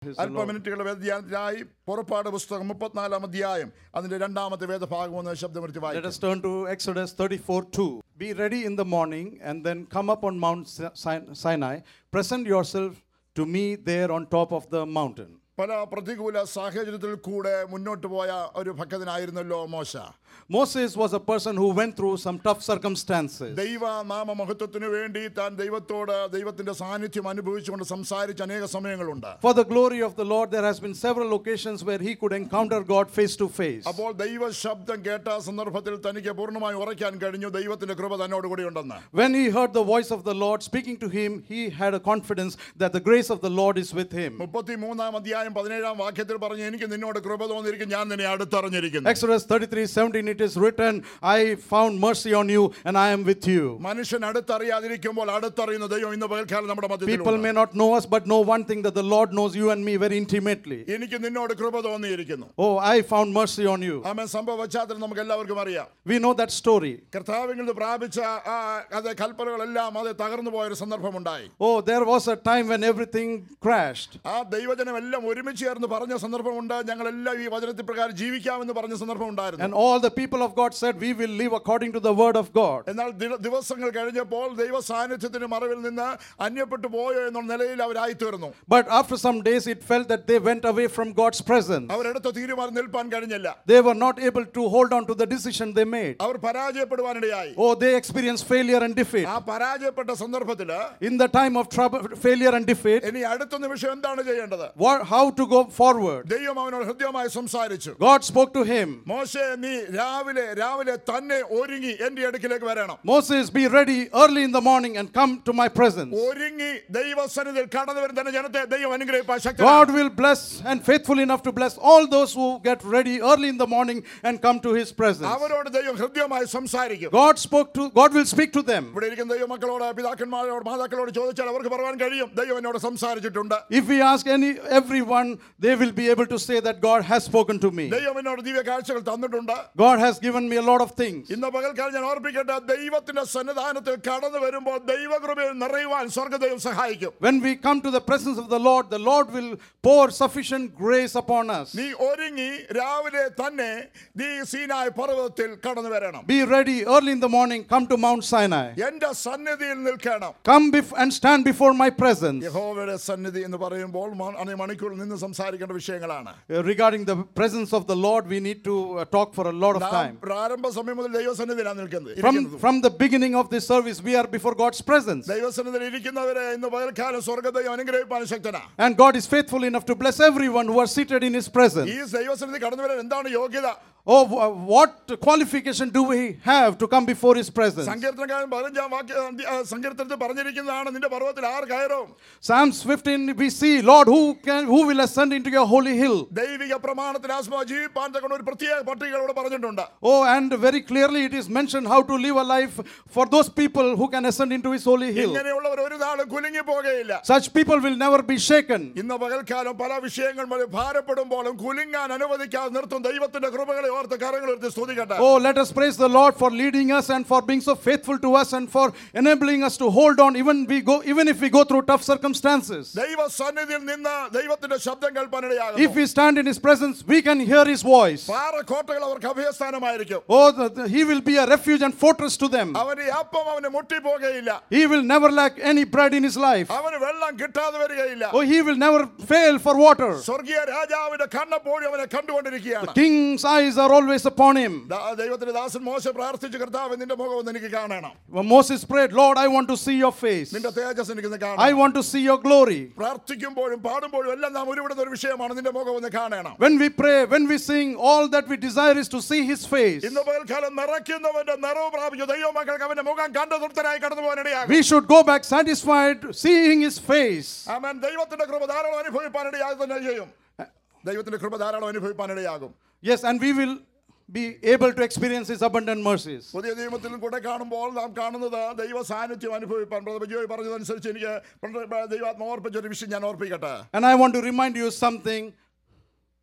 Praise the അല്പ Lord. മിനിറ്റുകളുടെ വേദധ്യാനത്തിനായി പുറപ്പാട് പുസ്തകം മുപ്പത്തിനാലാം അധ്യായം അതിന്റെ രണ്ടാമത്തെ വേദഭാഗം ഒന്ന് ശബ്ദമെടുത്ത് Let വായിക്കാം us turn to Exodus 34 2. Be ready in the morning and then come up on Mount Sin- Sinai. Present yourself to me there on top of the mountain. പല പ്രതികൂല സാഹചര്യത്തിൽ കൂടെ മുന്നോട്ട് പോയ ഒരു ഭക്തനായിരുന്നല്ലോ മോശ Moses was a person who went through some tough circumstances. ദൈവ നാമ മഹത്വത്തിനു വേണ്ടി താൻ ദൈവത്തോട് ദൈവത്തിന്റെ സാന്നിധ്യം അനുഭവിച്ചുകൊണ്ട് സംസാരിച്ച അനേക സമയങ്ങളുണ്ട് For the glory of the Lord, there has been several occasions where he could encounter God face to face. അപ്പോൾ ദൈവ ശബ്ദം കേട്ട സന്ദർഭത്തിൽ തനിക്ക് പൂർണ്ണമായി ഉറയ്ക്കാൻ കഴിഞ്ഞു ദൈവത്തിന്റെ കൃപ തന്നോട് കൂടി ഉണ്ടെന്ന് When he heard the voice of the Lord speaking to him, he had a confidence that the grace of the Lord is with him. മുപ്പത്തി മൂന്നാം അധ്യായം പതിനേഴാം വാക്യത്തിൽ പറഞ്ഞു എനിക്ക് നിന്നോട് കൃപ തോന്നിയിരിക്കും ഞാൻ നിന്നെ അടുത്തറിഞ്ഞിരിക്കുന്നു Exodus 33 17, it is written, I found mercy on you and I am with you. മനുഷ്യൻ അടുത്തറിയാതിരിക്കുമ്പോൾ അടുത്തറിയുന്ന ദൈവം ഇന്ന് പകൽക്കാലം നമ്മുടെ People മധ്യത്തിൽ may not know us, but know one thing that the Lord knows you and me very intimately. എനിക്ക് നിന്നോട് കൃപ തോന്നിയിരിക്കുന്നു Oh, I found mercy on you. ആമേൻ സംഭവ പശ്ചാത്തലം നമുക്ക് എല്ലാവർക്കും അറിയാം We know that story. കർത്താവിൽ നിന്ന് പ്രാപിച്ച ആ അത് കൽപ്പനകളെല്ലാം അത് തകർന്നു പോയൊരു സന്ദർഭമുണ്ടായി Oh, there was a time when everything crashed. ആ ദൈവജനം എല്ലാം ഒരുമിച്ച് ചേർന്ന് പറഞ്ഞ സന്ദർഭമുണ്ട് ഞങ്ങളെല്ലാം ഈ വചനത്തിൽ പ്രകാരം ജീവിക്കാമെന്ന് പറഞ്ഞ സന്ദർഭം ഉണ്ടായിരുന്നു And all the people of God said, We will live according to the word of God. എന്നാൽ ദി- ദിവസങ്ങൾ കഴിഞ്ഞപ്പോൾ ദൈവ സാന്നിധ്യത്തിന് മറവിൽ നിന്ന് അന്യപ്പെട്ടു പോയോ എന്നുള്ള നിലയിൽ അവരായി തീർന്നു But after some days, it felt that they went away from God's presence. അവരെടുത്ത തീരുമാനം നിൽപ്പാൻ കഴിഞ്ഞില്ല They were not able to hold on to the decision they made. Our പരാജയപ്പെടുവാനിടയായി Oh, they experienced failure and defeat. ആ പരാജയപ്പെട്ട സന്ദർഭത്തില് In the time of trouble, failure and defeat, ഇനി അടുത്ത നിമിഷം എന്താണ് ചെയ്യേണ്ടത് what, how to go forward? ദൈവം അവനോട് ഹൃദ്യമായി സംസാരിച്ചു God spoke to him. മോശെ നീ രാവിലെ രാവിലെ തന്നെ ഒരുങ്ങി എന്റെ അടുക്കിലേക്ക് വരണം Moses, be ready early in the morning and come to my presence. ഒരുങ്ങി ദൈവസന്നിധിയിൽ കടന്നു വരുന്ന തന്നെ ജനത്തെ ദൈവം അനുഗ്രഹിപ്പാൻ God ശക്തനാണ് will bless and faithful enough to bless all those who get ready early in the morning and come to his presence. അവരോട് ദൈവം ഹൃദ്യമായി സംസാരിക്കും God spoke to God will speak to them. ഇവിടെ ഇരിക്കുന്ന ദൈവമക്കളോട് പിതാക്കന്മാരോട് മാതാക്കളോട് ചോദിച്ചാൽ അവർക്ക് പറയാൻ കഴിയും ദൈവം എന്നോട് സംസാരിച്ചിട്ടുണ്ട് If we ask any everyone, they will be able to say that God has spoken to me. ദൈവം എന്നോട് ദിവ്യ കാഴ്ചകൾ തന്നിട്ടുണ്ട് God has given me a lot of things. ഇന്ന് പകൽക്കാലം ഞാൻ ഓർപ്പിക്കട്ടെ ദൈവത്തിന്റെ സന്നിധാനത്തിൽ കടന്നു വരുമ്പോൾ ദൈവകൃപയിൽ നിറയുവാൻ സ്വർഗ്ഗദൈവം സഹായിക്കും When we come to the presence of the Lord, the Lord will pour sufficient grace upon us. നീ ഒരുങ്ങി രാവിലെ തന്നെ നീ സീനായ പർവ്വതത്തിൽ കടന്നു വരണം Be ready early in the morning, come to Mount Sinai. എന്റെ സന്നിധിയിൽ നിൽക്കണം Come bef- and stand before my presence. യഹോവയുടെ സന്നിധി എന്ന് പറയുമ്പോൾ മ- അനേ മണിക്കൂറിൽ നിന്ന് സംസാരിക്കേണ്ട വിഷയങ്ങളാണ് Uh, Regarding the presence of the Lord, we need to uh, talk for a lot of നാം time. പ്രാരംഭ സമയം മുതൽ ദൈവസന്നിധിയിലാണ് നിൽക്കുന്നത് From, ഇരിക്കുന്നത്. from the beginning of this service, we are before God's presence. ദൈവസന്നിധിയിൽ ഇരിക്കുന്നവരെ ഇന്ന് പകൽക്കാലം സ്വർഗ്ഗദൈവം അനുഗ്രഹിപ്പാൻ ശക്തനാ And God is faithful enough to bless everyone who are seated in His presence. ഈ ദൈവസന്നിധി കടന്നു വരാൻ എന്താണ് യോഗ്യത Oh, wh- what qualification do we have to come before His presence? സങ്കീർത്തനക്കാരൻ പതിനഞ്ചാം വാക്യ ആ, സങ്കീർത്തനത്തിൽ പറഞ്ഞിരിക്കുന്നതാണ് നിന്റെ പർവ്വതത്തിൽ ആർ കയറും Psalms 15, we see, Lord, who can, who will ascend into your holy hill? ദൈവിക പ്രമാണത്തിന് ആസ്മ ജീവിപ്പാൻ തക്കൊണ്ട് ഒരു പ്രത്യേക പട്ടികകളോട് പറഞ്ഞിട്ടുണ്ട് Oh, and very clearly it is mentioned how to live a life for those people who can ascend into His holy hill. ഇങ്ങനെയുള്ളവർ ഒരു നാളും കുലുങ്ങി പോകുകയില്ല Such people will never be shaken. ഇന്ന് പകൽക്കാലം പല വിഷയങ്ങൾ മുതൽ ഭാരപ്പെടുമ്പോഴും കുലുങ്ങാൻ അനുവദിക്കാതെ നിർത്തും ദൈവത്തിന്റെ കൃപകളെ ഓർത്ത് കരങ്ങൾ എടുത്ത് സ്തുതിക്കട്ടെ Oh, let us praise the Lord for leading us and for being so faithful to us and for enabling us to hold on even we go even if we go through tough circumstances. ദൈവ സന്നിധിയിൽ നിന്ന് ദൈവത്തിന്റെ ശബ്ദം If കേൾപ്പാനിടയാകും we stand in His presence, we can hear His voice. പാറക്കോട്ടകൾ അവർക്ക് അഭയസ്ഥാനമായിരിക്കും Oh, the- the- He will be a refuge and fortress to them. അവന് ഈ അപ്പം അവന് മുട്ടിപ്പോകുകയില്ല He will never lack any bread in His life. അവന് വെള്ളം കിട്ടാതെ വരികയില്ല Oh, He will never fail for water. സ്വർഗീയ രാജാവിന്റെ കണ്ണെപ്പോഴും അവനെ കണ്ടുകൊണ്ടിരിക്കുകയാണ് King's eyes are always upon him. ദാ- ദൈവത്തിന്റെ ദാസൻ മോശ പ്രാർത്ഥിച്ചു കർത്താവ് നിന്റെ മുഖം ഒന്ന് എനിക്ക് കാണണം When Moses prayed, Lord, I want to see your face. നിന്റെ തേജസ് എനിക്ക് ഒന്ന് I കാണണം want to see your glory. പ്രാർത്ഥിക്കുമ്പോഴും പാടുമ്പോഴും എല്ലാം നാം ഉരുവിടുന്ന ഒരു വിഷയമാണ് നിന്റെ മുഖം ഒന്ന് കാണണം When we pray, when we sing, all that we desire is to see his face. ഇന്ന് പകൽക്കാലം നിറയ്ക്കുന്നവന്റെ നിറവ് പ്രാപിച്ചു ദൈവമക്കൾക്ക് അവന്റെ മുഖം കണ്ട തൃപ്തനായി കടന്നു പോകാനിടയാകും We should go back satisfied seeing his face. ആമേൻ ദൈവത്തിന്റെ കൃപ ധാരാളം അനുഭവിപ്പാനിടയാകും തന്നെ ചെയ്യും ദൈവത്തിന്റെ കൃപ ധാരാളം അനുഭവിപ്പാനിടയാകും Yes, and we will be able to experience his abundant mercies. പുതിയ നിയമത്തിലും കൂടെ കാണുമ്പോൾ നാം കാണുന്നത് ദൈവ സാന്നിധ്യം അനുഭവിപ്പാൻ ബ്രദർ ബിജോയ് പറഞ്ഞതനുസരിച്ച് എനിക്ക് പണ്ട് ദൈവാത്മ ഓർപ്പിച്ച ഒരു വിഷയം ഞാൻ ഓർപ്പിക്കട്ടെ And I want to remind you something.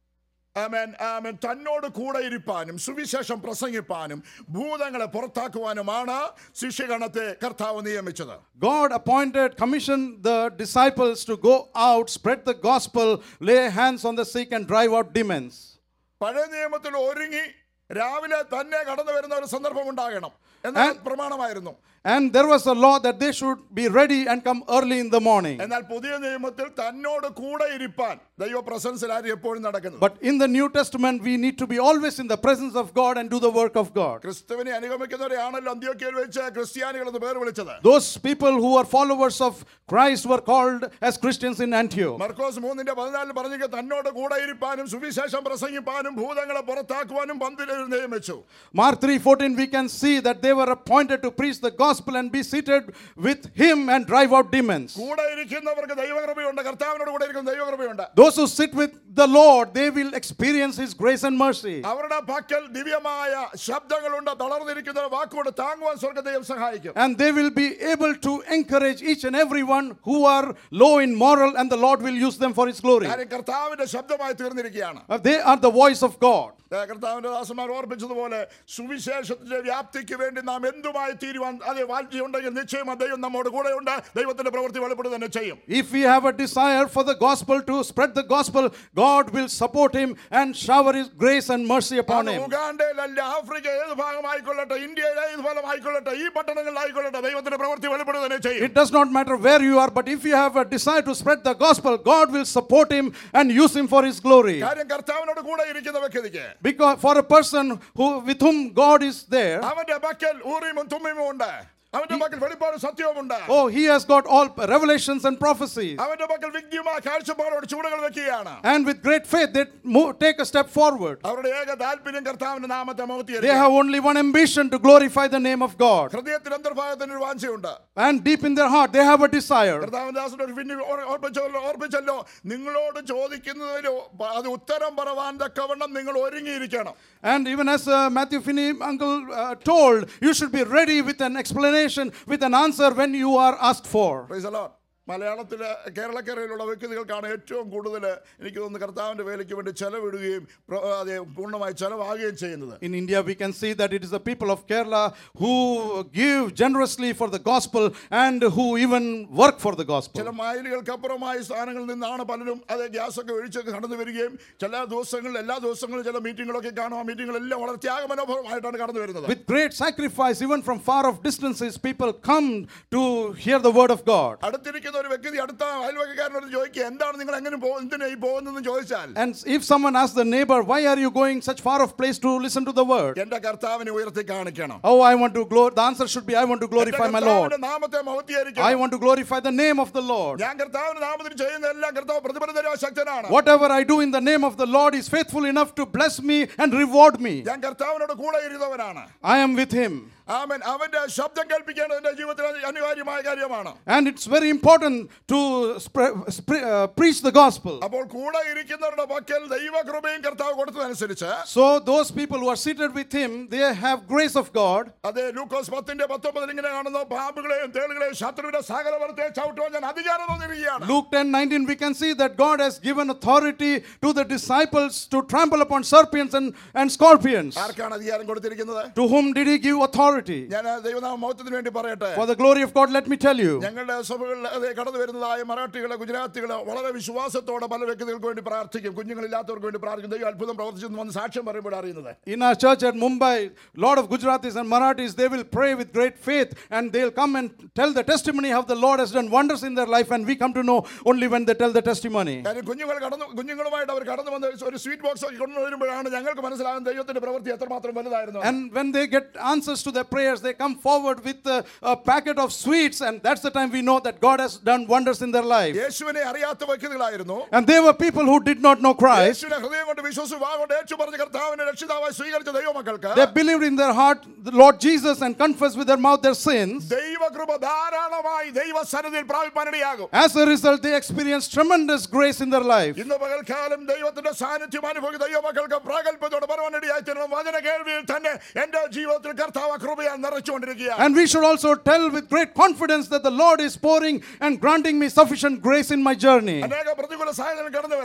ആമേൻ ആമേൻ തന്നോട് കൂടെ ഇരിപ്പാനും സുവിശേഷം പ്രസംഗിപ്പാനും ഭൂതങ്ങളെ പുറത്താക്കുവാനുമാണ് ശിഷ്യഗണത്തെ കർത്താവ് നിയമിച്ചത് God appointed, commissioned the disciples to go out, spread the gospel, lay hands on the sick, and drive out demons. പഴയ നിയമത്തിൽ ഒരുങ്ങി രാവിലെ തന്നെ കടന്നു വരുന്ന ഒരു സന്ദർഭം ഉണ്ടാകണം എന്നാൽ പ്രമാണമായിരുന്നു And there was a law that they should be ready and come early in the morning. എന്നാൽ പുതിയ നിയമത്തിൽ തന്നോട് കൂടെ ഇരിപ്പാൻ ദൈവ പ്രസൻസിലാരും എപ്പോഴും നടക്കുന്നത് But in the New Testament, we need to be always in the presence of God and do the work of God. ക്രിസ്തുവിനെ അനുഗമിക്കുന്നവരെയാണല്ലോ അന്ത്യോക്കയിൽ വെച്ച് ക്രിസ്ത്യാനികൾ എന്ന് പേർ വിളിച്ചത് Those people who are followers of Christ were called as Christians in Antioch. മർക്കോസ് മൂന്നിന്റെ പതിനാലിൽ പറഞ്ഞിട്ട് തന്നോട് കൂടെ ഇരിപ്പാനും സുവിശേഷം പ്രസംഗിപ്പാനും ഭൂതങ്ങളെ പുറത്താക്കുവാനും പന്തിൽ നിയമിച്ചു Mark 3:14 we can see that they were appointed to preach the gospel and be seated with him and drive out demons. കൂടെ ഇരിക്കുന്നവർക്ക് ദൈവകൃപയുണ്ട് കർത്താവിനോട് കൂടെ ഇരിക്കുന്ന ദൈവകൃപയുണ്ട് Those who sit with the Lord, they will experience his grace and mercy. അവരുടെ പക്കൽ ദിവ്യമായ ശബ്ദങ്ങളുണ്ട് തളർന്നിരിക്കുന്ന വാക്കുകൊണ്ട് താങ്ങുവാൻ സ്വർഗദൈവം സഹായിക്കും And they will be able to encourage each and every one who are low in moral, and the Lord will use them for his glory. കാര്യം കർത്താവിന്റെ ശബ്ദമായി തീർന്നിരിക്കുകയാണ് Uh, They are the voice of God. ഏ, കർത്താവിന്റെ ദാസന്മാർ ഓർപ്പിച്ചതുപോലെ സുവിശേഷത്തിന്റെ വ്യാപ്തിക്ക് വേണ്ടി നാം എന്തുമായി തീരുവാൻ അതേ വാഴ്ചയുണ്ടെങ്കിൽ നിശ്ചയം ദൈവം നമ്മോട് കൂടെയുണ്ട് ദൈവത്തിന്റെ പ്രവൃത്തി വെളിപ്പെടുക തന്നെ ചെയ്യും If we have a desire for the gospel to spread the gospel, God will support him and shower his grace and mercy upon അത് him. ഉഗാണ്ടയിലല്ല ആഫ്രിക്ക ഏത് ഭാഗമായിക്കൊള്ളട്ടെ ഇന്ത്യയിലെ ഏത് ഭാഗമായിക്കൊള്ളട്ടെ ഈ പട്ടണങ്ങളിലായിക്കൊള്ളട്ടെ ദൈവത്തിന്റെ പ്രവൃത്തി വെളിപ്പെടുക തന്നെ ചെയ്യും It does not matter where you are, but if you have a desire to spread the gospel, God will support him and use him for his glory. കാര്യം കർത്താവിനോട് കൂടെ ഇരിക്കുന്ന വ്യക്തിക്ക് Because for a person who with whom God is there, അവന്റെ പക്കൽ ഊറിയും തുമ്മിയും ഉണ്ട് അവന്റെ പക്കൽ വെളിപ്പാട് സത്യവുമുണ്ട് oh, he has got all revelations and prophecies. അവന്റെ പക്കൽ വിജ്ഞമായ കാഴ്ചപ്പാടോട് ചൂടുകൾ വെക്കുകയാണ് And with great faith, they move, take a step forward. അവരുടെ ഏക താല്പര്യം കർത്താവിന്റെ നാമത്തെ They മൗത്തിയ have only one ambition to glorify the name of God. ഹൃദയത്തിന്റെ അന്തർഭാഗത്തിന് ഒരു വാഞ്ചയുണ്ട് And deep in their heart, they have a desire. കർത്താവിന്റെ ദാസന്റെ ഒരു പിന്നെ ഓർ- ഓർപ്പിച്ചല്ലോ ഓർപ്പിച്ചല്ലോ നിങ്ങളോട് ചോദിക്കുന്നതിന് അത് ഉത്തരം പറവാൻ തക്കവണ്ണം നിങ്ങൾ ഒരുങ്ങിയിരിക്കണം And even as uh, Matthew Finney uncle uh, told, you should be ready with an explanation, with an answer when you are asked for. Praise the Lord. മലയാളത്തിലെ കേരളക്കരയിലുള്ള വ്യക്തികൾക്കാണ് ഏറ്റവും കൂടുതൽ എനിക്ക് തോന്നുന്നു കർത്താവിന്റെ വേലയ്ക്ക് വേണ്ടി ചെലവിടുകയും പ്ര- അതെ പൂർണ്ണമായി ചെലവാകുകയും ചെയ്യുന്നത് In India, we can see that it is the people of Kerala who give generously for the gospel and who even work for the gospel. ചില മൈലുകൾക്കപ്പുറമായ സ്ഥാനങ്ങളിൽ നിന്നാണ് പലരും അത് ഗ്യാസൊക്കെ ഒഴിച്ചൊക്കെ കടന്നു വരികയും ചില ദിവസങ്ങളിൽ എല്ലാ ദിവസങ്ങളും ചില മീറ്റിങ്ങുകളൊക്കെ കാണും ആ മീറ്റിങ്ങുകളെല്ലാം വളരെ ത്യാഗമനോഭവമായിട്ടാണ് കടന്നു വരുന്നത് With great sacrifice, even from far off distances, people come to hear the word of God. അടുത്തിരിക്കുന്ന ഒരു വ്യക്തി അടുത്ത അയൽവക്കക്കാരനോട് ചോദിക്കുക എന്താണ് നിങ്ങൾ എങ്ങനെ പോ എന്തിനാ ഈ പോകുന്നതെന്ന് ചോദിച്ചാൽ And if someone asks the neighbor, Why are you going such far off place to listen to the word? എന്റെ കർത്താവിനെ ഉയർത്തി കാണിക്കണം Oh, I want to glor. The answer should be, I want to എന്റെ glorify my Lord. കർത്താവിന്റെ നാമത്തെ I മഹത്വീകരിക്കണം want to glorify the name of the Lord. ഞാൻ കർത്താവിന്റെ നാമത്തിൽ ചെയ്യുന്ന എല്ലാം കർത്താവ് പ്രതിഫലം തരാൻ ശക്തനാണ് Whatever I do in the name of the Lord is faithful enough to bless me and reward me. ഞാൻ കർത്താവിനോട് കൂടെ ഇരുന്നവനാണ് I am with him. ആമൻ അവന്റെ ശബ്ദം കേൾപ്പിക്കേണ്ടത് എന്റെ ജീവിതത്തിൽ അനി- അനിവാര്യമായ കാര്യമാണ് And it's very important to spre- spre- uh, preach the gospel. അപ്പോൾ കൂടെ ഇരിക്കുന്നവരുടെ പക്കൽ ദൈവകൃപയും കർത്താവ് കൊടുത്തതനുസരിച്ച് So, those people who are seated with him, they have grace of God. അതെ ലൂക്കോസ് പത്തിന്റെ പത്തൊമ്പതിൽ ഇങ്ങനെ കാണുന്നു പാമ്പുകളെയും തേളുകളെയും ശത്രുവിന്റെ സകലവർത്തെ ചവിട്ടുവാൻ ഞാൻ അധികാരം തോന്നിയിരിക്കുകയാണ് Luke 10 19, we can see that God has given authority to the disciples to trample upon serpents and, and scorpions. ആർക്കാണ് അധികാരം കൊടുത്തിരിക്കുന്നത് To whom did he give authority? ഞാൻ ദൈവനാമ മൗത്തത്തിന് വേണ്ടി പറയട്ടെ For the glory of God, let me tell you. ഞങ്ങളുടെ സഭകളിൽ അതെ കടന്നു വരുന്നതായ മറാഠികള് ഗുജറാത്തികള് വളരെ വിശ്വാസത്തോടെ പല വ്യക്തികൾക്ക് വേണ്ടി പ്രാർത്ഥിക്കും കുഞ്ഞുങ്ങളില്ലാത്തവർക്ക് വേണ്ടി പ്രാർത്ഥിക്കും ദൈവം അത്ഭുതം പ്രവർത്തിച്ചെന്ന് വന്ന് സാക്ഷ്യം പറയുമ്പോൾ അറിയുന്നത് In our church at Mumbai, lot of Gujaratis and Marathis, they will pray with great faith and they'll come and tell the testimony how the Lord has done wonders in their life and we come to know only when they tell the testimony. കാര്യം കുഞ്ഞുങ്ങൾ കടന്നു കുഞ്ഞുങ്ങളുമായിട്ട് അവർ കടന്നു വന്ന് ഒരു sweet box ഒക്കെ കൊണ്ടുവരുമ്പോഴാണ് ഞങ്ങൾക്ക് മനസ്സിലാകുന്ന ദൈവത്തിന്റെ പ്രവൃത്തി എത്രമാത്രം വലുതായിരുന്നു And when they get answers to their prayers, they come forward with a, a packet of sweets and that's the time we know that God has done wonders in their life. യേശുവിനെ അറിയാത്ത വ്യക്തികളായിരുന്നു And they were people who did not know Christ. യേശുവിനെ ഹൃദയം കൊണ്ട് വിശ്വസിച്ച് വാ കൊണ്ട് ഏറ്റു പറഞ്ഞ കർത്താവിനെ രക്ഷിതാവായി സ്വീകരിച്ച ദൈവമക്കൾക്ക് They believed in their heart the Lord Jesus and confessed with their mouth their sins. ദൈവകൃപ ധാരാളമായി ദൈവസന്നിധിയിൽ പ്രാപിപ്പാനിടയാകും As a result, they experienced tremendous grace in their life. ഇന്ന് പകൽക്കാലം ദൈവത്തിന്റെ സാന്നിധ്യം അനുഭവിക്കുന്ന ദൈവമക്കൾക്ക് പ്രാഗൽഭ്യത്തോടെ പറയാനിടയായി തീരണം വചന കേൾവിയിൽ തന്നെ എന്റെ ജീവിതത്തിൽ കർത്താവ് കൃപയാൽ നിറച്ചുകൊണ്ടിരിക്കുകയാണ് And we should also tell with great confidence that the Lord is pouring and granting me sufficient grace in my journey. അനേക പ്രതികൂല സാഹചര്യം കടന്നു വരാം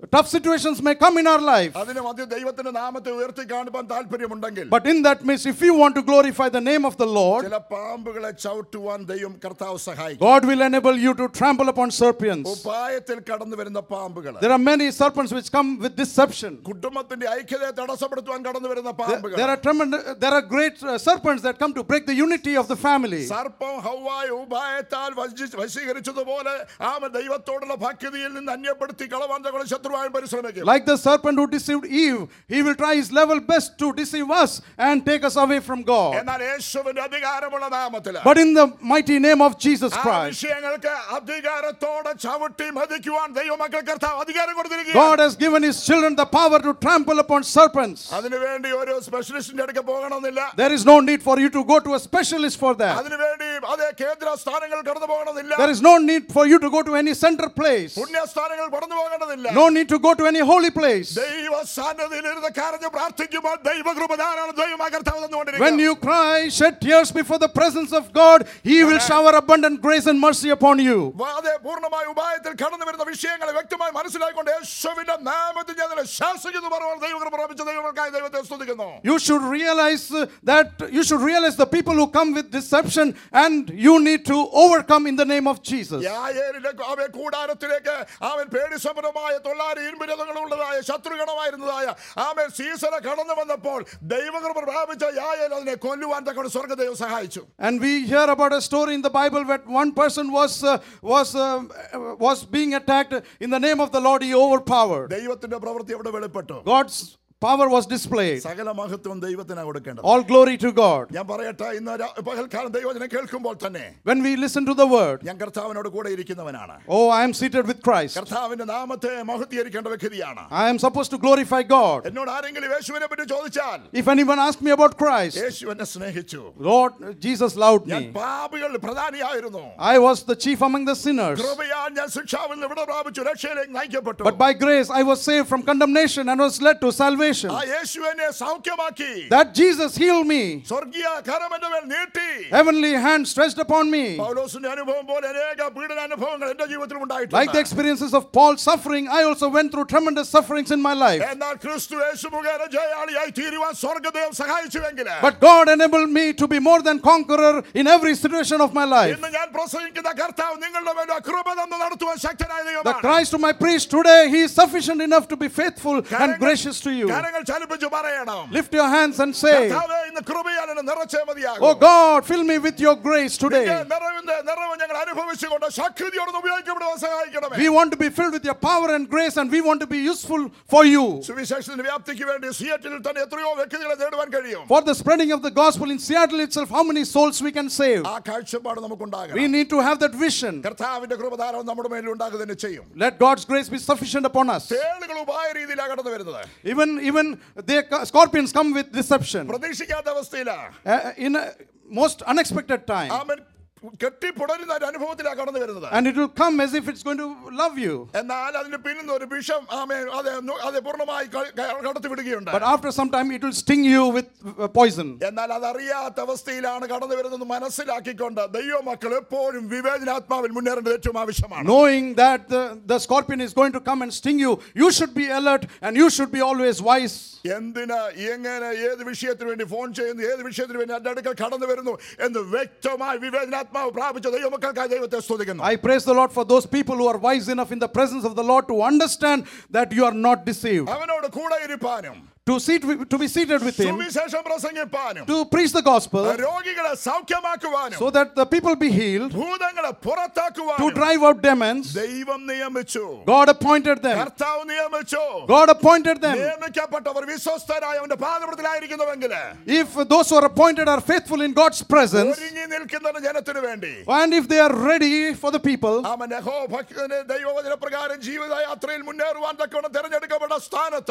Tough situations may come in our life. അതിന് മധ്യ ദൈവത്തിന്റെ നാമത്തെ ഉയർത്തി കാണുവാൻ താല്പര്യമുണ്ടെങ്കിൽ But in that midst, if you want to glorify the name of the Lord, ചില പാമ്പുകളെ ചവിട്ടുവാൻ ദൈവം കർത്താവ് സഹായിക്കും God will enable you to trample upon serpents. ഉപായത്തിൽ കടന്നു വരുന്ന പാമ്പുകൾ There are many serpents which come with deception. കുടുംബത്തിന്റെ ഐക്യതയെ തടസ്സപ്പെടുത്തുവാൻ കടന്നു വരുന്ന പാമ്പുകൾ There are tremendous, there are great uh, serpents that come to break the unity of the family. സർപ്പം ഹൗവായ ഉപായത്താൽ വഞ്ചി- വശീകരിച്ചതുപോലെ ആമ ദൈവത്തോടുള്ള ഭക്തിയിൽ നിന്ന് അന്യപ്പെടുത്തി കളവാൻ തങ്ങളെ ശത്രുവായും പരിശ്രമിക്കും Like the serpent who deceived Eve, he will try his level best to deceive us and take us away from God. എന്നാൽ യേശുവിന്റെ അധികാരമുള്ള നാമത്തിൽ But in the mighty name of Jesus ആ Christ, വിഷയങ്ങൾക്ക് അധികാരത്തോടെ ചവിട്ടി മതിക്കുവാൻ ദൈവമക്കൾ കർത്താവ് അധികാരം കൊടുത്തിരിക്കുക God has given his children the power to trample upon serpents. അതിനുവേണ്ടി ഒരു സ്പെഷ്യലിസ്റ്റിന്റെ അടുക്ക പോകണമെന്നില്ല There is no need for you to go to a specialist for that. അതിനുവേണ്ടി അതേ കേന്ദ്ര സ്ഥാനങ്ങൾ കടന്നു പോകണമെന്നില്ല There is no need for you to go to any center place. പുണ്യസ്ഥാനങ്ങൾ കടന്നു പോകേണ്ടതില്ല No need to go to any holy place. ദൈവ സാന്നിധ്യത്തിൽ ഇരുന്ന് കരഞ്ഞ് പ്രാർത്ഥിക്കുമ്പോൾ ദൈവകൃപ ധാരാളം ദൈവമായ കർത്താവ് When തന്നുകൊണ്ടിരിക്കുന്നു you cry, shed tears before the presence of God, He will shower abundant grace and mercy upon you. അതെ പൂർണ്ണമായ ഉപായത്തിൽ കടന്നു വരുന്ന വിഷയങ്ങളെ വ്യക്തമായി മനസ്സിലാക്കിക്കൊണ്ട് യേശുവിന്റെ നാമത്തിൽ ഞാൻ അതിനെ ശാസിക്കുന്നു പറയുവാൻ ദൈവകൃപ പ്രാപിച്ച ദൈവങ്ങൾക്കായി ദൈവത്തെ സ്തുതിക്കുന്നു You should realize uh, that you should realize the people who come with deception and you need to overcome in the name of Jesus. യായേലിലേക്ക് അവൻ കൂടാരത്തിലേക്ക് അവൻ പേടിസമരമായ തൊള്ളായിരം ഇരുമ്പുരതങ്ങളുള്ളതായ ശത്രുഗണമായിരുന്നതായ അവൻ സീസണ കടന്നു വന്നപ്പോൾ ദൈവകൃപ പ്രാപിച്ച യായേൽ അതിനെ കൊല്ലുവാൻ തക്കൊണ്ട് സ്വർഗ്ഗദൈവം സഹായിച്ചു And we hear about a story in the Bible where one person was uh, was uh, was being attacked in the name of the Lord. He overpowered. ദൈവത്തിന്റെ പ്രവൃത്തി അവിടെ വെളിപ്പെട്ടു God's power was displayed. സകല മഹത്വം ദൈവത്തിനാണ് കൊടുക്കേണ്ടത് All glory to God. ഞാൻ പറയട്ടെ ഇന്ന് രാ- പകൽക്കാലം ദൈവത്തിനെ കേൾക്കുമ്പോൾ തന്നെ When we listen to the word, ഞാൻ കർത്താവിനോട് കൂടെ ഇരിക്കുന്നവനാണ് oh, I am seated with Christ. കർത്താവിന്റെ നാമത്തെ മഹത്വീകരിക്കേണ്ട വ്യക്തിയാണ് I am supposed to glorify God. എന്നോട് ആരെങ്കിലും യേശുവിനെ പറ്റി ചോദിച്ചാൽ If anyone asks me about Christ, യേശു എന്നെ സ്നേഹിച്ചു Lord, Jesus loved ഞാൻ me. പാപികൾ പ്രധാനിയായിരുന്നു I was the chief among the sinners. കൃപയാൽ ഞാൻ ശിക്ഷാവിൽ നിന്ന് വിട പ്രാപിച്ചു രക്ഷയിലേക്ക് നയിക്കപ്പെട്ടു But by grace, I was saved from condemnation and was led to salvation. ആ യേശു എന്നെ സൗഖ്യമാക്കി That Jesus healed me. സ്വർഗീയ കരം എന്റെ മേൽ നീട്ടി Heavenly hand stretched upon me. പൗലോസിന്റെ അനുഭവം പോലെ അനേക പീഡന അനുഭവങ്ങൾ എന്റെ ജീവിതത്തിൽ Like the ഉണ്ടായിട്ടുണ്ട് experiences of Paul's suffering, I also went through tremendous sufferings in my life. എന്നാൽ ക്രിസ്തു യേശു മുഖേന ജയാളിയായി തീരുവാൻ സ്വർഗദൈവം സഹായിച്ചുവെങ്കിൽ But God enabled me to be more than conqueror in every situation of my life. ഇന്ന് ഞാൻ പ്രസംഗിക്കുന്ന കർത്താവ് നിങ്ങളുടെ മേൽ ആ കൃപ തന്ന് നടത്തുവാൻ ശക്തനായ The ദൈവമാണ് Christ of my priest today, He is sufficient enough to be faithful and gracious to you. കരങ്ങൾ ചലിപ്പിച്ച് പറയണം Lift your hands and say, കർത്താവേ, ഇന്ന് കൃപയാൽ എന്നെ നിറച്ചേ മതിയാകും Oh God, fill me with your grace നിന്റെ today. നിറവിന്റെ നിറവ് ഞങ്ങൾ അനുഭവിച്ചുകൊണ്ട് ശക്തിയോടെ ഉപയോഗിക്കപ്പെടുവാൻ സഹായിക്കണമേ We want to be filled with your power and grace, and we want to be useful for you. സുവിശേഷത്തിന്റെ വ്യാപ്തിക്ക് വേണ്ടി സിയറ്റിൽ തന്നെ എത്രയോ വ്യക്തികളെ നേടുവാൻ കഴിയും For the spreading of the gospel in Seattle itself, how many souls we can save? ആ കാഴ്ചപ്പാട് We നമുക്കുണ്ടാകണം need to have that vision. കർത്താവിന്റെ കൃപധാരം നമ്മുടെ മേലിൽ ഉണ്ടാകുക തന്നെ ചെയ്യും Let God's grace be sufficient upon us. തേളുകൾ ഉപായ രീതിയിലാണ് കടന്നു വരുന്നത് Even even the scorpions come with deception പ്രതീക്ഷിക്കാത്ത അവസ്ഥയിലാ uh, in a most unexpected time, അവൻ കെട്ടിപ്പുടരുന്ന ഒരു അനുഭവത്തിലാണ് കടന്നു വരുന്നത് and it will come as if it's going to love you. എന്നാൽ അതിന് പിന്നിൽ ഒരു വിഷം ആമേ അതെ നു- അതെ പൂർണ്ണമായി ക- ക- കടത്തി വിടുകയുണ്ട് But after some time, it will sting you with uh, poison. എന്നാൽ അതറിയാത്ത അവസ്ഥയിലാണ് കടന്നു വരുന്നത് മനസ്സിലാക്കിക്കൊണ്ട് ദൈവമക്കൾ എപ്പോഴും വിവേചനാത്മാവിൽ മുന്നേറേണ്ടത് ഏറ്റവും ആവശ്യമാണ് Knowing that the, the scorpion is going to come and sting you, you should be alert and you should be always wise. എന്തിന് എങ്ങനെ ഏത് വിഷയത്തിന് വേണ്ടി ഫോൺ ചെയ്യുന്നു ഏത് വിഷയത്തിന് വേണ്ടി എൻ്റെ അടുക്കൽ കടന്നു വരുന്നു എന്ന് വ്യക്തമായി വിവേചനാത്മാവ് പ്രാപിച്ച ദൈവമക്കൾക്കായി ദൈവത്തെ സ്തുതിക്കുന്നു I praise the Lord for those people who are wise enough in the presence of the Lord to understand that you are not deceived. അവനോട് കൂടെ ഇരിപ്പാനും To, seat, wi- to be seated with Him, സുവിശേഷം പ്രസംഗിപ്പാനും to preach the gospel, രോഗികളെ സൗഖ്യമാക്കുവാനും so that the people be healed, ഭൂതങ്ങളെ to പുറത്താക്കുവാനും drive out demons. ദൈവം നിയമിച്ചു God appointed them. കർത്താവ് നിയമിച്ചു God appointed them. നിയമിക്കപ്പെട്ടവർ വിശ്വസ്തരായ അവന്റെ പാദപടത്തിലായിരിക്കുന്നുവെങ്കിൽ If those who are appointed are faithful in God's presence, ഒരുങ്ങി നിൽക്കുന്ന ജനത്തിനു വേണ്ടി and if they are ready for the people, അവൻ യഹോഭക്തന് ദൈവവചന പ്രകാരം ജീവിതയാത്രയിൽ മുന്നേറുവാൻ തക്കവണ്ണം തിരഞ്ഞെടുക്കപ്പെട്ട സ്ഥാനത്ത്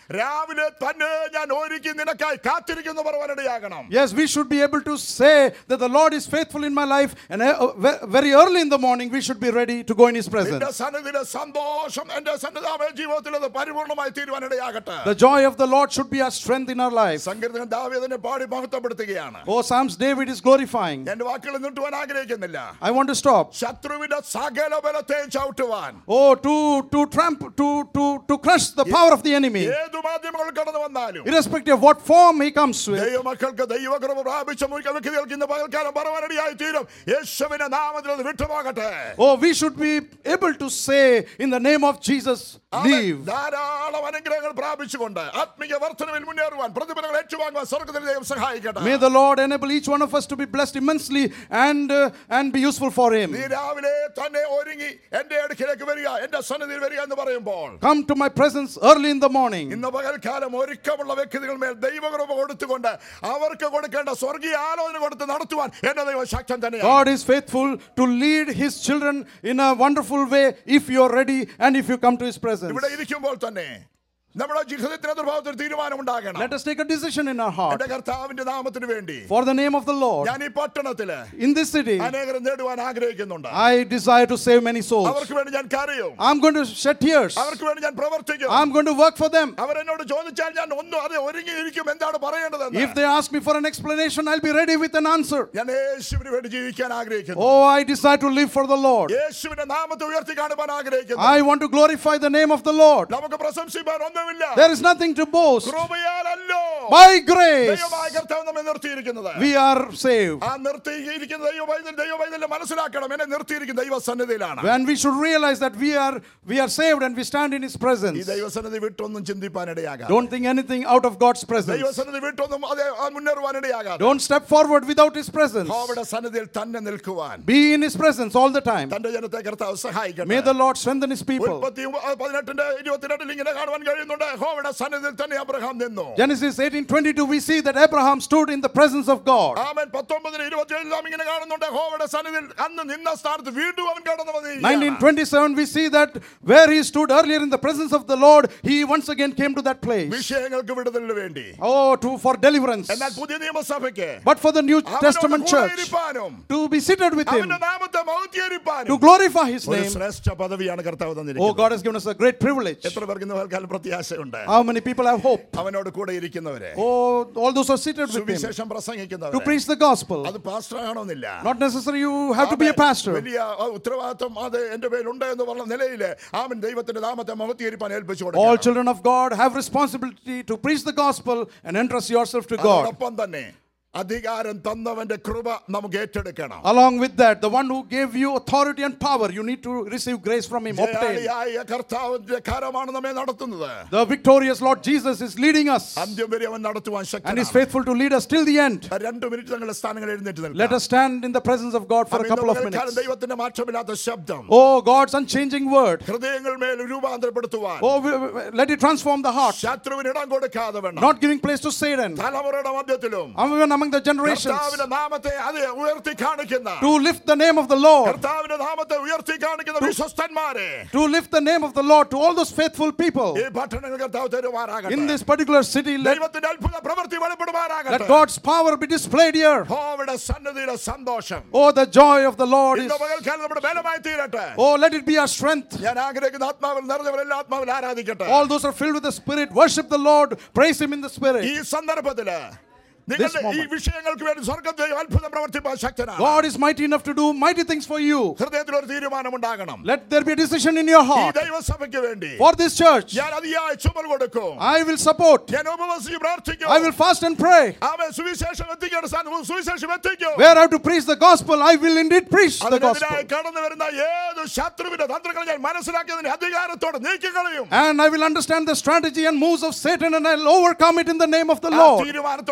രാവിലെ തന്നെ ഞാൻ ഒരുക്കി നിനക്കായി കാത്തിരിക്കുന്നു പറവാനിടയാകണം Yes, we should be able to say that the Lord is faithful in my life, and uh, ve- very early in the morning we should be ready to go in His നിന്റെ presence. സന്നിധിയിലെ സന്തോഷം എന്റെ സന്നിധാമ ജീവിതത്തിൽ അത് പരിപൂർണമായി തീരുവാനിടയാകട്ടെ The joy of the Lord should be our strength in our life. സങ്കീർത്തകൻ ദാവീദിനെ പാടി മഹത്വപ്പെടുത്തുകയാണ് Oh, Psalms David is glorifying. എന്റെ വാക്കുകൾ നീട്ടുവാൻ ആഗ്രഹിക്കുന്നില്ല I want to stop. ശത്രുവിന്റെ സകല ബലത്തെയും ചവിട്ടുവാൻ Oh, to to tramp to to to crush the power of the enemy, ഏതു മാധ്യമങ്ങൾ കടന്നു വന്നാലും irrespective of what form he comes with. ദൈവമക്കൾക്ക് ദൈവകൃപ പ്രാപിച്ച മുഴുവൻ വ്യക്തികൾക്ക് ഇന്ന് പകൽക്കാലം പറവാനടിയായി തീരും യേശുവിന്റെ നാമത്തിൽ അത് വിട്ടുപോകട്ടെ Oh, we should be able to say in the name of Jesus, അവൻ leave. ധാരാളം അനുഗ്രഹങ്ങൾ പ്രാപിച്ചുകൊണ്ട് ആത്മീയ വർധനവിൽ മുന്നേറുവാൻ പ്രതിഫലങ്ങൾ ഏറ്റുവാങ്ങുവാൻ സ്വർഗത്തിൽ ദൈവം സഹായിക്കട്ടെ May the Lord enable each one of us to be blessed immensely and uh, and be useful for Him. നീ രാവിലെ തന്നെ ഒരുങ്ങി എന്റെ അടുക്കിലേക്ക് വരിക എന്റെ സന്നിധിയിൽ വരിക എന്ന് പറയുമ്പോൾ Come to my presence early in the morning. ഇന്ന് പകൽക്കാലം ഒരുക്കമുള്ള വ്യക്തികൾ മേൽ ദൈവകൃപ കൊടുത്തുകൊണ്ട് അവർക്ക് കൊടുക്കേണ്ട സ്വർഗീയ ആലോചന കൊടുത്ത് നടത്തുവാൻ എന്റെ ദൈവം ശക്തൻ തന്നെയാണ് God is faithful to lead His children in a wonderful way if you are ready and if you come to His presence. ഇവിടെ ഇരിക്കുമ്പോൾ തന്നെ നമ്മുടെ ജീവിതത്തിന് നിർഭാവത്തിൽ തീരുമാനം ഉണ്ടാകണം Let us take a decision in our heart എന്റെ കർത്താവിന്റെ നാമത്തിന് വേണ്ടി for the name of the Lord. ഞാൻ ഈ പട്ടണത്തില് In this city, അനേകരെ നേടുവാൻ ആഗ്രഹിക്കുന്നുണ്ട് I desire to save many souls. അവർക്ക് വേണ്ടി ഞാൻ കരയും I'm going to shed tears. അവർക്ക് വേണ്ടി ഞാൻ പ്രവർത്തിക്കും I'm going to work for them. അവരെന്നോട് ചോദിച്ചാൽ ഞാൻ ഒന്നും അത് ഒരുങ്ങിയിരിക്കും എന്താണ് പറയേണ്ടതെന്ന് If they ask me for an explanation, I'll be ready with an answer. ഞാൻ യേശുവിന് വേണ്ടി ജീവിക്കാൻ ആഗ്രഹിക്കുന്നു Oh, I desire to live for the Lord. യേശുവിന്റെ നാമത്തെ ഉയർത്തി കാണുവാൻ ആഗ്രഹിക്കുന്നു I want to glorify the name of the Lord. നമുക്ക് പ്രശംസിക്കാൻ ഒന്നുമില്ല There is nothing to boast. കൃപയാലല്ലോ By grace, ദൈവമായ കർത്താവ് നമ്മെ നിർത്തിയിരിക്കുന്നത് we are saved. ആ നിർത്തിയിരിക്കുന്ന ദൈവവൈദ്യം ദൈവവൈദ്യം മനസ്സിലാക്കണം എന്നെ നിർത്തിയിരിക്കുന്ന ദൈവസന്നിധിയിലാണ് And we should realize that we are we are saved and we stand in His ഈ presence. ദൈവസന്നിധി വിട്ടൊന്നും ചിന്തിപ്പാനിടയാകാം Don't think anything out of God's presence. ദൈവസന്നിധി വിട്ടൊന്നും അതെ മുന്നേറുവാനിടയാകാം Don't step forward without His presence. അവിടെ സന്നിധിയിൽ തന്നെ നിൽക്കുവാൻ Be in His presence all the time. തന്റെ ജനത്തെ കർത്താവ് May സഹായിക്കട്ടെ the Lord strengthen His people. ഉൽപ്പത്തി പതിനെട്ടിന്റെ ഇരുപത്തിരണ്ടിൽ ഇങ്ങനെ കാണുവാൻ കഴിയുന്നുണ്ട് യഹോവയുടെ സന്നിധിയിൽ തന്നെ അബ്രഹാം നിന്നു Genesis 18:22 we see that Abraham stood in the presence of God. ആമൻ പത്തൊമ്പതിന് ഇരുപത്തിയേഴിൽ നാം ഇങ്ങനെ കാണുന്നുണ്ട് യഹോവയുടെ സന്നിധിയിൽ അന്ന് നിന്ന സ്ഥാനത്ത് വീണ്ടും അവൻ കടന്നു വന്നിരിക്കുകയാണ്. 1927 we see that where he stood earlier in the presence of the Lord he once again came to that place. വിഷയങ്ങൾക്ക് വിടുതലിന് വേണ്ടി Oh to for deliverance. എന്നാൽ പുതിയ നിയമസഭയ്ക്ക് But for the New അവനോട് Testament കൂടെ church ഇരിപ്പാനും to be seated with him അവന്റെ നാമത്തെ to മഹത്വീകരിപ്പാനും glorify his ഒരു name. ശ്രേഷ്ഠ പദവിയാണ് കർത്താവ് Oh തന്നിരിക്കുന്നത് God has given us a great privilege. എത്ര പേർക്ക് ഇന്ന് പകൽക്കാലം പ്രത്യാശയുണ്ട് How many people have hope? അവനോട് കൂടെ ഇരിക്കുന്നവരെ Oh all those who are seated with him സുവിശേഷം to പ്രസംഗിക്കുന്നവരെ preach the gospel. അത് പാസ്റ്റർ ആകണമെന്നില്ല Not necessary you have to be a ആമേൻ. pastor. വലിയ ആ, ഉത്തരവാദിത്വം അത് എന്റെ പേരുണ്ട് എന്ന് പറഞ്ഞ നിലയിൽ ആമൻ ദൈവത്തിന്റെ നാമത്തെ മഹത്വീകരിപ്പാൻ ഏൽപ്പിച്ചു All കൊടുക്കണം children of God have responsibility to preach the gospel and entrust yourself to God. അതോടൊപ്പം തന്നെ അധികാരം തന്നവന്റെ കൃപ നമുക്ക് ഏറ്റെടുക്കണം Along with that, the one who gave you authority and power, you need to receive grace from him. Obtain. ജയാളിയായ കർത്താവിന്റെ കരമാണ് നമ്മെ നടത്തുന്നത് The victorious Lord Jesus is leading us അന്ത്യം വരെ അവൻ നടത്തുവാൻ and is ശക്തനാണ് faithful to lead us till the end. രണ്ട് minute ഞങ്ങളുടെ സ്ഥാനങ്ങൾ എഴുന്നേറ്റ് Let നിൽക്കാം us stand in the presence of God for a അമ്മ, ഇന്ന് couple of പകൽക്കാലം minutes. ദൈവത്തിന്റെ മാറ്റമില്ലാത്ത ശബ്ദം Oh, God's unchanging word. ഹൃദയങ്ങൾ മേൽ രൂപാന്തരപ്പെടുത്തുവാൻ Oh, we- we- let it transform the heart, ശത്രുവിന് ഇടം കൊടുക്കാതെ വേണം not giving place to Satan. തലമുറയുടെ മധ്യത്തിലും Even among the generations, കർത്താവിന്റെ നാമത്തെ അത് ഉയർത്തി കാണിക്കുന്ന to lift the name of the Lord, കർത്താവിന്റെ നാമത്തെ ഉയർത്തി കാണിക്കുന്ന വിശ്വസ്തന്മാരെ to lift the name of the Lord to all those faithful people ഈ പട്ടണങ്ങൾ കർത്താവ് in തരുമാറാകട്ടെ this particular city. Let, ദൈവത്തിന്റെ അത്ഭുത പ്രവൃത്തി let വെളിപ്പെടുമാറാകട്ടെ God's power be displayed here. യഹോവയുടെ സന്നദ്ധിയുടെ സന്തോഷം Oh, the joy of the Lord is. ഇന്ന് പകൽക്കാലം നമ്മുടെ ബലമായി തീരട്ടെ Oh, let it be our strength. ഞാൻ ആഗ്രഹിക്കുന്ന ആത്മാവിൽ നിറഞ്ഞവരെല്ലാം ആത്മാവിൽ ആരാധിക്കട്ടെ All those are filled with the Spirit. Worship the Lord. Praise Him in the Spirit. ഈ സന്ദർഭത്തില് നിങ്ങളുടെ ഈ moment. വിഷയങ്ങൾക്ക് വേണ്ടി സ്വർഗം ദൈവം അത്ഭുതം പ്രവർത്തിപ്പാൻ ശക്തനാണ് God is mighty enough to do mighty things for you. ഹൃദയത്തിൽ ഒരു തീരുമാനം ഉണ്ടാകണം Let there be a decision in your ഈ heart ദൈവസഭയ്ക്ക് വേണ്ടി for this church. ഞാൻ അതിയായ ചുമൽ കൊടുക്കും I will support. ഞാൻ ഉപവസിച്ച് പ്രാർത്ഥിക്കും I will fast and pray. അവൻ സുവിശേഷം എത്തിക്കേണ്ട സ്ഥാനം സുവിശേഷം എത്തിക്കും Where I have to preach the gospel, I will indeed preach the gospel. അതിനെതിരായി കടന്നു വരുന്ന ഏത് ശത്രുവിന്റെ തന്ത്രങ്ങൾ ഞാൻ മനസ്സിലാക്കിയതിന്റെ അധികാരത്തോടെ നീക്കിക്കളയും And I will understand the strategy and moves of Satan and I'll overcome it in the name of the ആ Lord. തീരുമാനത്തോടെ ദൈവത്തിന്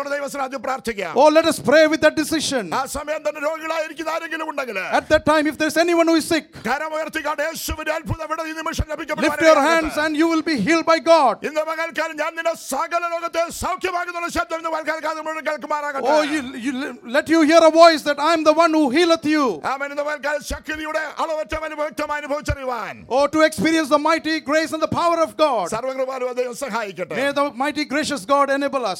തീരുമാനം പ്രാർത്ഥിക്കാം Oh, let us pray with that decision. ആ സമയം തന്നെ രോഗികളായിരിക്കുന്ന ആരെങ്കിലും ഉണ്ടെങ്കിൽ At that time, if there's anyone who is sick, കരമുയർത്തിക്കാണ്ട് യേശുവിന്റെ അത്ഭുത വിട ഈ നിമിഷം lift your hands ലഭിക്കപ്പെടും and you will be healed by God. ഇന്ന് പകൽക്കാലം ഞാൻ നിന്നെ സകല ലോകത്തെ സൗഖ്യമാകുന്നുള്ള ശബ്ദം ഇന്ന് പകൽക്കാലം മുഴുവൻ കേൾക്കുമാറാകട്ടെ Oh, you, you, let you hear a voice that I am the one who healeth you. ആമേൻ ഇന്ന് പകൽക്കാലം ശക്തിയുടെ അളവറ്റവന് വ്യക്തമായി അനുഭവിച്ചറിയുവാൻ Oh, to experience the mighty grace and the power of God. സർവകൃപാലും അദ്ദേഹം സഹായിക്കട്ടെ May the mighty gracious God enable us.